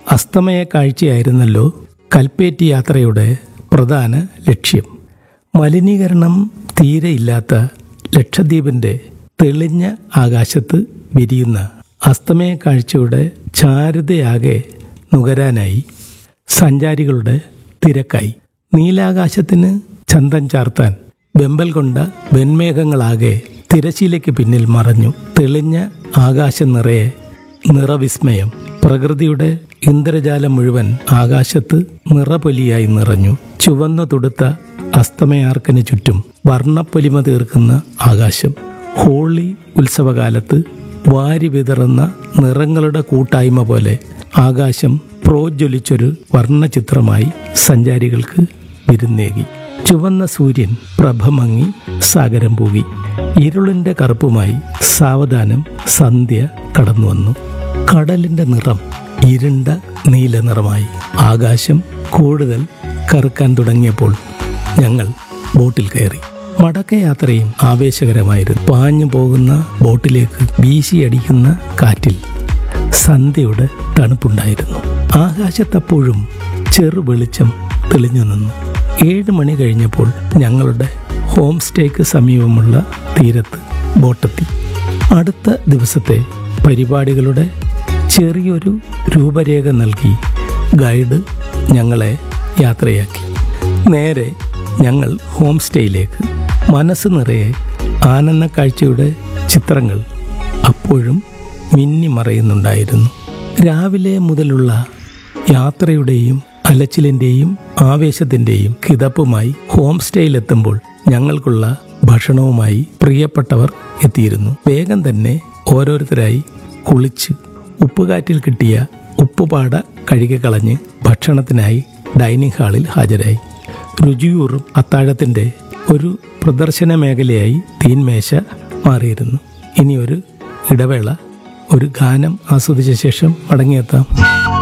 അസ്തമയ കാഴ്ചയായിരുന്നല്ലോ കൽപ്പേറ്റി യാത്രയുടെ പ്രധാന ലക്ഷ്യം മലിനീകരണം തീരെ ഇല്ലാത്ത ലക്ഷദ്വീപിന്റെ തെളിഞ്ഞ ആകാശത്ത് വിരിയുന്ന അസ്തമയ കാഴ്ചയുടെ ചാരുതയാകെ നുകരാനായി സഞ്ചാരികളുടെ തിരക്കായി നീലാകാശത്തിന് ചന്തം ചാർത്താൻ വെമ്പൽ കൊണ്ട വെൺമേഘങ്ങളാകെ തിരശീലയ്ക്ക് പിന്നിൽ മറഞ്ഞു തെളിഞ്ഞ ആകാശം നിറയെ നിറവിസ്മയം പ്രകൃതിയുടെ ഇന്ദ്രജാലം മുഴുവൻ ആകാശത്ത് നിറപൊലിയായി നിറഞ്ഞു ചുവന്നു തുടുത്ത അസ്തമയാർക്കിന് ചുറ്റും വർണ്ണപ്പൊലിമ തീർക്കുന്ന ആകാശം ഹോളി ഉത്സവകാലത്ത് വാരി വിതറുന്ന നിറങ്ങളുടെ കൂട്ടായ്മ പോലെ ആകാശം പ്രോജ്വലിച്ചൊരു വർണ്ണചിത്രമായി സഞ്ചാരികൾക്ക് വിരുന്നേകി ചുവന്ന സൂര്യൻ പ്രഭമങ്ങി സാഗരം പൂകി ഇരുളിന്റെ കറുപ്പുമായി സാവധാനം സന്ധ്യ കടന്നു വന്നു കടലിന്റെ നിറം ഇരുണ്ട നീല നിറമായി ആകാശം കൂടുതൽ കറുക്കാൻ തുടങ്ങിയപ്പോൾ ഞങ്ങൾ ബോട്ടിൽ കയറി മടക്കയാത്രയും ആവേശകരമായിരുന്നു പാഞ്ഞു പോകുന്ന ബോട്ടിലേക്ക് വീശിയടിക്കുന്ന കാറ്റിൽ സന്ധ്യയുടെ തണുപ്പുണ്ടായിരുന്നു ആകാശത്തപ്പോഴും ചെറു വെളിച്ചം തെളിഞ്ഞു നിന്നു ഏഴ് മണി കഴിഞ്ഞപ്പോൾ ഞങ്ങളുടെ ഹോം സ്റ്റേക്ക് സമീപമുള്ള തീരത്ത് ബോട്ടെത്തി അടുത്ത ദിവസത്തെ പരിപാടികളുടെ ചെറിയൊരു രൂപരേഖ നൽകി ഗൈഡ് ഞങ്ങളെ യാത്രയാക്കി നേരെ ഞങ്ങൾ ഹോം സ്റ്റേയിലേക്ക് മനസ്സ് നിറയെ ആനന്ദ കാഴ്ചയുടെ ചിത്രങ്ങൾ അപ്പോഴും മിന്നി മറയുന്നുണ്ടായിരുന്നു രാവിലെ മുതലുള്ള യാത്രയുടെയും അലച്ചിലിൻ്റെയും ആവേശത്തിൻ്റെയും കിതപ്പുമായി ഹോം സ്റ്റേയിലെത്തുമ്പോൾ ഞങ്ങൾക്കുള്ള ഭക്ഷണവുമായി പ്രിയപ്പെട്ടവർ എത്തിയിരുന്നു വേഗം തന്നെ ഓരോരുത്തരായി കുളിച്ച് ഉപ്പുകാറ്റിൽ കിട്ടിയ ഉപ്പുപാട കഴുകിക്കളഞ്ഞ് ഭക്ഷണത്തിനായി ഡൈനിങ് ഹാളിൽ ഹാജരായി രുചിയൂറും അത്താഴത്തിൻ്റെ ഒരു പ്രദർശന മേഖലയായി തീൻമേശ മാറിയിരുന്നു ഇനി ഒരു ഇടവേള ഒരു ഗാനം ആസ്വദിച്ച ശേഷം മടങ്ങിയെത്താം